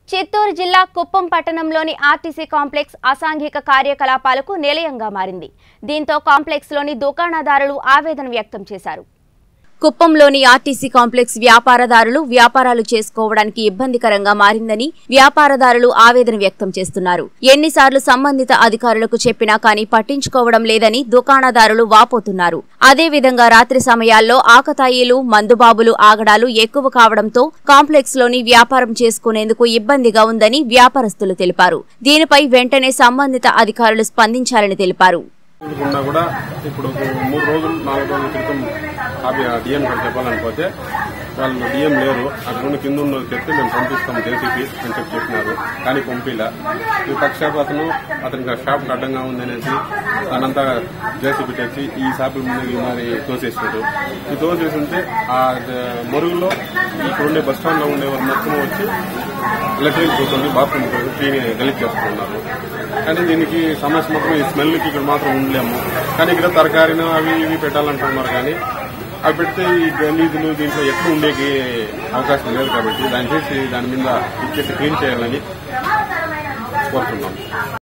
చిత్తూరు జిల్లా కుప్పం పట్టణంలోని RTC complex అసాంఘిక కార్యకలాపాలకు నిలయంగా మారింది దీంతో కాంప్లెక్స్లోని దుకాణదారులు ఆవేదన వ్యక్తం చేశారు కుప్పంలోని ఆర్టీసీ కాంప్లెక్స్ వ్యాపారదారులు వ్యాపారాలు చేసుకోవడానికి ఇబ్బందికరంగా మారిందని వ్యాపారదారులు ఆవేదన వ్యక్తం చేస్తున్నారు ఎన్నిసార్లు సంబంధిత అధికారులకు చెప్పినా కానీ పట్టించుకోవడం లేదని దుకాణదారులు వాపోతున్నారు అదేవిధంగా రాత్రి సమయాల్లో ఆకతాయిలు మందుబాబులు ఆగడాలు ఎక్కువ కావడంతో కాంప్లెక్స్ లోని వ్యాపారం చేసుకునేందుకు ఇబ్బందిగా ఉందని వ్యాపారస్తులు తెలిపారు దీనిపై వెంటనే సంబంధిత అధికారులు స్పందించాలని తెలిపారు ఉన్నా కూడా ఇప్పుడు ఒక మూడు రోజులు నాలుగు రోజుల క్రితం ఆపి డిఎం గారు చెప్పాలని పోతే వాళ్ళు డిఎం లేరు అక్కడ ఉన్న కింద ఉన్న వాళ్ళు చెప్తే మేము పంపిస్తాం జేసీపీ అని చెప్పి చెప్పినారు కానీ పంపిలా ఈ పక్షాపు అతను అతనికి ఆ షాప్ అడ్డంగా ఉందనేసి దానంతా జేసీపీ తెచ్చి ఈ షాపు ముందు మరి తోసేసినాడు ఈ తోసేసి ఉంటే ఆ ద- మరుగులో ఇక్కడ ఉండే బస్ స్టాండ్ లో ఉండే వాళ్ళు మొత్తం వచ్చి లెటరీలు కూర్చొని బాత్రూమ్ క్లీన్ గలీజ్ చేస్తున్నారు కానీ దీనికి సమస్య మాత్రం ఈ స్మెల్కి ఇక్కడ మాత్రం ఉండలేము కానీ ఇక్కడ తరకారీను అవి ఇవి పెట్టాలంటున్నారు కానీ అవి పెడితే ఈ గలీజులు దీంట్లో ఎక్కువ ఉండేకి అవకాశం లేదు కాబట్టి దాన్ని చేసి దాని మీద ఇచ్చేసి క్లీన్ చేయాలని కోరుతున్నాం